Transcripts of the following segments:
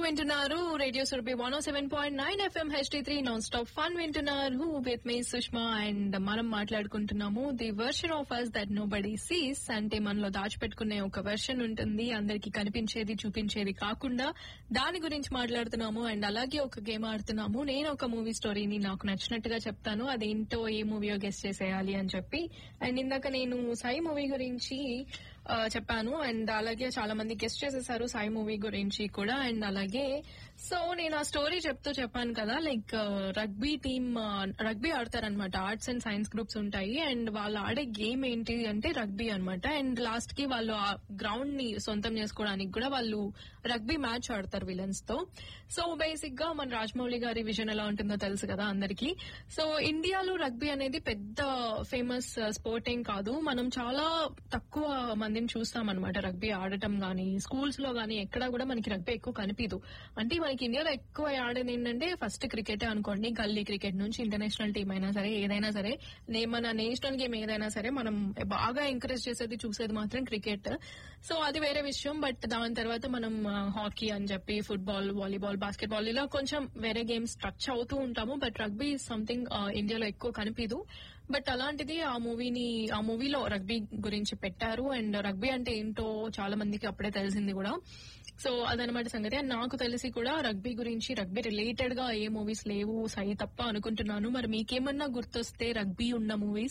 వింటున్నారు radio Surabhi one O seven point nine FM HD three non stop fun వింటున్నారు with మీ Sushma and మనం మాట్లాడుకుంటున్నాము the version of us that nobody sees అంటే మనలో దాచిపెట్టుకునే ఒక వెర్షన్ ఉంటుంది అందరికి కనిపించేది చూపించేది కాకుండా దాని గురించి మాట్లాడుతున్నాము అండ్ అలాగే ఒక గేమ్ ఆడుతున్నాము నేను ఒక మూవీ స్టోరీని నాకు నచ్చినట్టుగా చెప్తాను అదేంటో ఏ మూవీయో గెస్ట్ చేసేయాలి అని చెప్పి అండ్ ఇందాక నేను సాయి మూవీ గురించి ఆ, చెప్పాను అండ్ అలాగే చాలా మంది గెస్ట్ చేసేసారు సాయి మూవీ గురించి కూడా అండ్ అలాగే సో నేను ఆ స్టోరీ చెప్తూ చెప్పాను కదా లైక్ రగ్బీ టీమ్ రగ్బీ ఆడతారనమాట ఆర్ట్స్ అండ్ సైన్స్ గ్రూప్స్ ఉంటాయి అండ్ వాళ్ళు ఆడే గేమ్ ఏంటి అంటే రగ్బీ అన్నమాట అండ్ లాస్ట్ కి వాళ్ళు ఆ గ్రౌండ్ ని సొంతం చేసుకోవడానికి కూడా వాళ్ళు రగ్బీ మ్యాచ్ ఆడతారు విలన్స్ తో సో బేసిక్ గా మన రాజమౌళి గారి విజన్ ఎలా ఉంటుందో తెలుసు కదా అందరికి సో ఇండియాలో రగ్బీ అనేది పెద్ద ఫేమస్ స్పోర్ట్ ఏం కాదు మనం చాలా తక్కువ మందిని చూస్తాం అనమాట రగ్బీ ఆడటం గానీ స్కూల్స్ లో గానీ ఎక్కడా కూడా మనకి రగ్బీ ఎక్కువ కనిపించదు అంటే మనకి ఇండియాలో ఎక్కువ ఆడేది ఏంటంటే ఫస్ట్ క్రికెట్ అనుకోండి గల్లీ క్రికెట్ నుంచి ఇంటర్నేషనల్ టీం అయినా సరే ఏదైనా సరే నే- మన నేషనల్ గేమ్ ఏదైనా సరే మనం బాగా ఎంకరేజ్ చేసేది చూసేది మాత్రం క్రికెట్ సో అది వేరే విషయం బట్ దాని తర్వాత మనం హాకీ అని చెప్పి ఫుట్బాల్ వాలీబాల్ బాస్కెట్బాల్ ఇలా కొంచెం వేరే గేమ్స్ టచ్ అవుతూ ఉంటాము బట్ రగ్బీ సంథింగ్ ఇండియాలో ఎక్కువ కనిపించదు బట్ అలాంటిది ఆ మూవీని ఆ మూవీలో రగ్బీ గురించి పెట్టారు అండ్ రగ్బీ అంటే ఏంటో చాలా మందికి అప్పుడే తెలిసింది కూడా సో అదనమాట సంగతి అండ్ నాకు తెలిసి కూడా రగ్బీ గురించి రగ్బీ రిలేటెడ్ గా ఏ మూవీస్ లేవు సై తప్ప అనుకుంటున్నాను మరి మీకేమన్నా గుర్తొస్తే రగ్బీ ఉన్న మూవీస్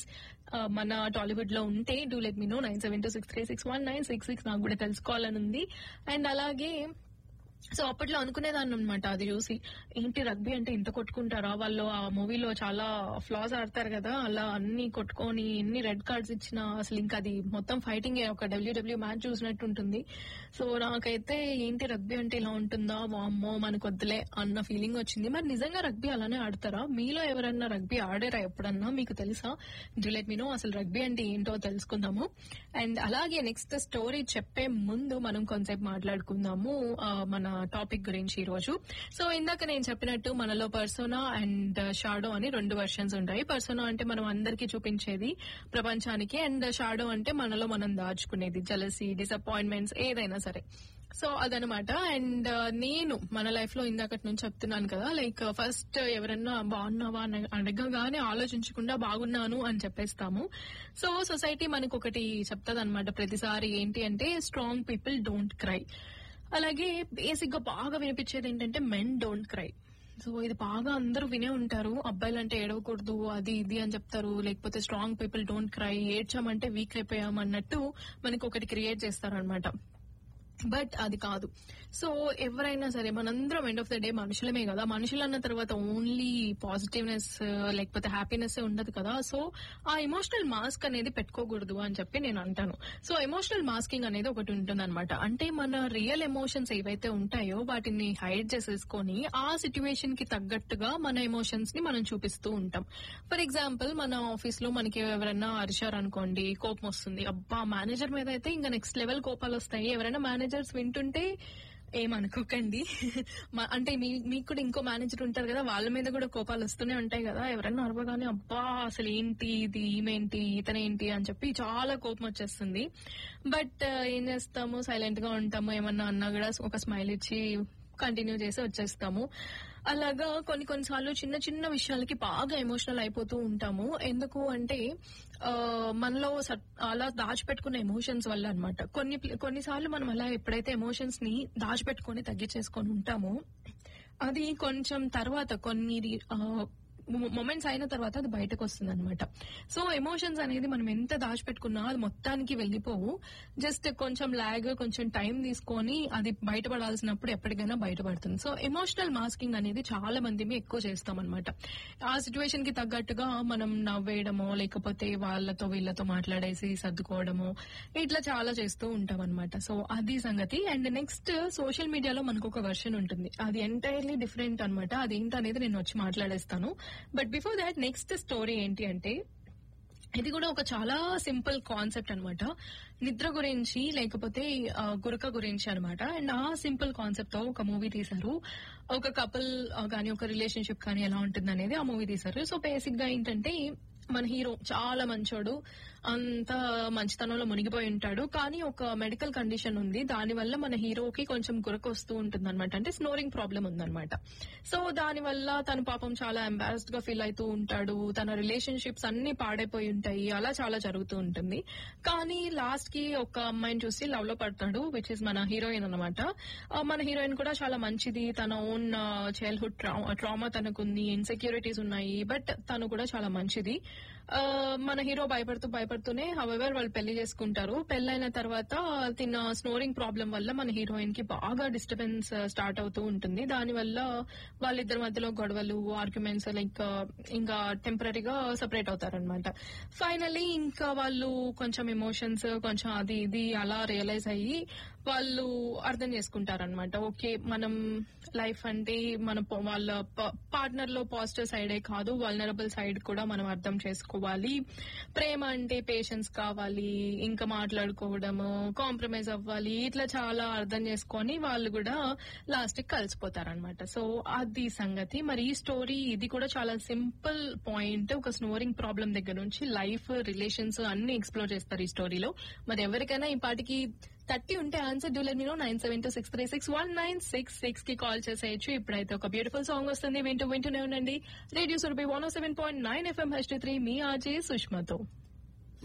మన టాలీవుడ్ లో ఉంటే do let me know nine seven two six three six one nine six six నాకు కూడా తెలుసుకోవాలని ఉంది అండ్ అలాగే సో అప్పట్లో అనుకునేదాన్ని అనమాట అది చూసి ఏంటి రగ్బీ అంటే ఇంత కొట్టుకుంటారా వాళ్ళు ఆ మూవీలో చాలా ఫ్లాస్ ఆడతారు కదా అలా అన్ని కొట్టుకొని ఎన్ని రెడ్ కార్డ్స్ ఇచ్చినా అసలు ఇంకా అది మొత్తం ఫైటింగ్ ఒక డబ్ల్యూడబ్ల్యూ మ్యాచ్ చూసినట్టు ఉంటుంది సో నాకైతే ఏంటి రగ్బీ అంటే ఇలా ఉంటుందా వామ్మో మనకు వద్దులే అన్న ఫీలింగ్ వచ్చింది మరి నిజంగా రగ్బీ అలానే ఆడతారా మీలో ఎవరన్నా రగ్బీ ఆడారా ఎప్పుడన్నా మీకు తెలుసా జులెట్ మీనో అసలు రగ్బీ అంటే ఏంటో తెలుసుకుందాము అండ్ అలాగే నెక్స్ట్ స్టోరీ చెప్పే ముందు మనం కొంచెంసేపు మాట్లాడుకుందాము ఆ, మన టాపిక్ గురించి ఈ రోజు సో ఇందాక నేను చెప్పినట్టు మనలో పర్సోనా అండ్ షాడో అని రెండు వర్షన్స్ ఉంటాయి పర్సోనా అంటే మనం అందరికీ చూపించేది ప్రపంచానికి అండ్ షాడో అంటే మనలో మనం దాచుకునేది జలసి డిసప్పాయింట్మెంట్స్ ఏదైనా సరే సో అదనమాట అండ్ నేను మన లైఫ్ లో ఇందాకటి నుంచి చెప్తున్నాను కదా లైక్ ఫస్ట్ ఎవరన్నా బాగున్నావా అని అడగగానే ఆలోచించకుండా బాగున్నాను అని చెప్పేస్తాము సో సొసైటీ మనకు ఒకటి చెప్తుంది అనమాట ప్రతిసారి ఏంటి అంటే స్ట్రాంగ్ పీపుల్ డోంట్ క్రై అలాగే బేసిక్ గా బాగా వినిపించేది ఏంటంటే మెన్ డోంట్ క్రై సో ఇది బాగా అందరూ వినే ఉంటారు అబ్బాయిలు అంటే ఏడవకూడదు అది ఇది అని చెప్తారు లేకపోతే స్ట్రాంగ్ పీపుల్ డోంట్ క్రై ఏడ్చామంటే వీక్ అయిపోయాం అన్నట్టు మనకి ఒకటి క్రియేట్ చేస్తారు అనమాట బట్ అది కాదు సో ఎవరైనా సరే మనందరం ఎండ్ ఆఫ్ ద డే మనుషులమే కదా మనుషులు అన్న తర్వాత ఓన్లీ పాజిటివ్నెస్ లేకపోతే హ్యాపీనెస్ ఉండదు కదా సో ఆ ఎమోషనల్ మాస్క్ అనేది పెట్టుకోకూడదు అని చెప్పి నేను అంటాను సో ఎమోషనల్ మాస్కింగ్ అనేది ఒకటి ఉంటుంది అనమాట అంటే మన రియల్ ఎమోషన్స్ ఏవైతే ఉంటాయో వాటిని హైడ్ చేసేసుకొని ఆ సిచ్యువేషన్ కి తగ్గట్టుగా మన ఎమోషన్స్ ని మనం చూపిస్తూ ఉంటాం ఫర్ ఎగ్జాంపుల్ మన ఆఫీస్ లో మనకి ఎవరైనా అరిచారు అనుకోండి కోపం వస్తుంది అబ్బా మేనేజర్ మీద అయితే ఇంకా నెక్స్ట్ లెవెల్ కోపాలు వస్తాయి ఎవరైనా మేనేజర్స్ వింటుంటే ఏమనుకోకండి మా- అంటే మీ మీకు కూడా ఇంకో మేనేజర్ ఉంటారు కదా వాళ్ళ మీద కూడా కోపాలు వస్తూనే ఉంటాయి కదా ఎవరన్నా అరవగానే అబ్బా అసలు ఏంటి ఇది ఈమెంటి ఇతనేంటి అని చెప్పి చాలా కోపం వచ్చేస్తుంది బట్ ఏం చేస్తాము సైలెంట్ గా ఉంటాము ఏమన్నా అన్నా కూడా ఒక స్మైల్ ఇచ్చి కంటిన్యూ చేసి వచ్చేస్తాము అలాగా కొన్ని కొన్నిసార్లు చిన్న చిన్న విషయాలకి బాగా ఎమోషనల్ అయిపోతూ ఉంటాము ఎందుకు అంటే ఆ, మనలో సట్- అలా దాచిపెట్టుకున్న ఎమోషన్స్ వల్ల అన్నమాట కొన్ని కొన్నిసార్లు మనం అలా ఎప్పుడైతే ఎమోషన్స్ ని దాచిపెట్టుకొని తగ్గించేసుకొని ఉంటామో అది కొంచెం తర్వాత కొన్ని మొమెంట్స్ అయిన తర్వాత అది బయటకు వస్తుంది అనమాట సో ఎమోషన్స్ అనేది మనం ఎంత దాచిపెట్టుకున్నా అది మొత్తానికి వెళ్ళిపోవు జస్ట్ కొంచెం లాగ్ కొంచెం టైం తీసుకొని అది బయటపడాల్సినప్పుడు ఎప్పటికైనా బయటపడుతుంది సో ఎమోషనల్ మాస్కింగ్ అనేది చాలా మంది ఎక్కువ చేస్తాం అనమాట ఆ సిచ్యువేషన్ కి తగ్గట్టుగా మనం నవ్వేయడమో లేకపోతే వాళ్ళతో వీళ్ళతో మాట్లాడేసి సర్దుకోవడమో ఇట్లా చాలా చేస్తూ ఉంటాం అనమాట సో అది సంగతి అండ్ నెక్స్ట్ సోషల్ మీడియాలో మనకు ఒక వర్షన్ ఉంటుంది అది ఎంటైర్లీ డిఫరెంట్ అనమాట అదేంటనేది నేను వచ్చి మాట్లాడేస్తాను but before that next story ఏంటి అంటే ఇది కూడా ఒక చాలా సింపుల్ కాన్సెప్ట్ అన్నమాట నిద్ర గురించి లేకపోతే ఆ, గురక గురించి అన్నమాట అండ్ ఆ సింపుల్ కాన్సెప్ట్ తో ఒక మూవీ తీశారు ఒక కపుల్ కానీ ఒక రిలేషన్షిప్ కానీ ఎలా ఉంటుంది అనేది ఆ మూవీ తీశారు సో బేసిక్ గా ఏంటంటే మన హీరో చాలా మంచోడు అంత మంచితనంలో మునిగిపోయి ఉంటాడు కానీ ఒక మెడికల్ కండిషన్ ఉంది దాని వల్ల మన హీరోకి కొంచెం గురక వస్తూ ఉంటుంది అనమాట అంటే స్నోరింగ్ ప్రాబ్లం ఉందన్నమాట సో దాని వల్ల తను పాపం చాలా ఎంబారస్డ్ గా ఫీల్ అవుతూ ఉంటాడు తన రిలేషన్షిప్స్ అన్ని పాడైపోయి ఉంటాయి అలా చాలా జరుగుతూ ఉంటుంది కానీ లాస్ట్ కి ఒక అమ్మాయిని చూసి లవ్ లో పడతాడు విచ్ ఇస్ మన హీరోయిన్ అనమాట మన హీరోయిన్ కూడా చాలా మంచిది తన ఓన్ చైల్డ్హుడ్ ట్రామా తనకుంది ఇన్సెక్యూరిటీస్ ఉన్నాయి బట్ తను కూడా చాలా మంచిది ఆ, మన హీరో భయపడుతూ భయపడుతూనే హవెవర్ వాళ్ళు పెళ్లి చేసుకుంటారు పెళ్ళైన తర్వాత తిన్న స్నోరింగ్ ప్రాబ్లం వల్ల మన హీరోయిన్ కి బాగా డిస్టర్బెన్స్ స్టార్ట్ అవుతూ ఉంటుంది దాని వల్ల వాళ్ళిద్దరి మధ్యలో గొడవలు ఆర్గ్యుమెంట్స్ లైక్ ఇంకా టెంపరీగా సపరేట్ అవుతారనమాట ఫైనలీ ఇంకా వాళ్ళు కొంచెం ఎమోషన్స్ కొంచెం అది ఇది అలా రియలైజ్ అయ్యి వాళ్ళు అర్థం చేసుకుంటారనమాట ఓకే మనం లైఫ్ అంటే మన ప- వాళ్ళ పార్ట్నర్ లో పాజిటివ్ సైడే కాదు వల్నరబుల్ సైడ్ కూడా మనం అర్థం చేసుకోవాలి ప్రేమ అంటే పేషెన్స్ కావాలి ఇంకా మాట్లాడుకోవడము కాంప్రమైజ్ అవ్వాలి ఇట్లా చాలా అర్థం చేసుకొని వాళ్ళు కూడా లాస్ట్ కి కలిసిపోతారనమాట సో అది సంగతి మరి ఈ స్టోరీ ఇది కూడా చాలా సింపుల్ పాయింట్ ఒక స్నోరింగ్ ప్రాబ్లం దగ్గర నుంచి లైఫ్ రిలేషన్స్ అన్ని ఎక్స్ప్లోర్ చేస్తారు ఈ స్టోరీలో మరి ఎవరికైనా ఈ పాటికి థర్టీ ఉంటే ఆన్సర్ డూలర్ మీరు nine seven two six three six one nine six six కి కాల్ చేసేయచ్చు ఇప్పుడైతే ఒక బ్యూటిఫుల్ సాంగ్ వస్తుంది వింటూ వింటూనే ఉండండి radio Surabhi one seven point nine FM H three మీ ఆర్జే సుష్మతో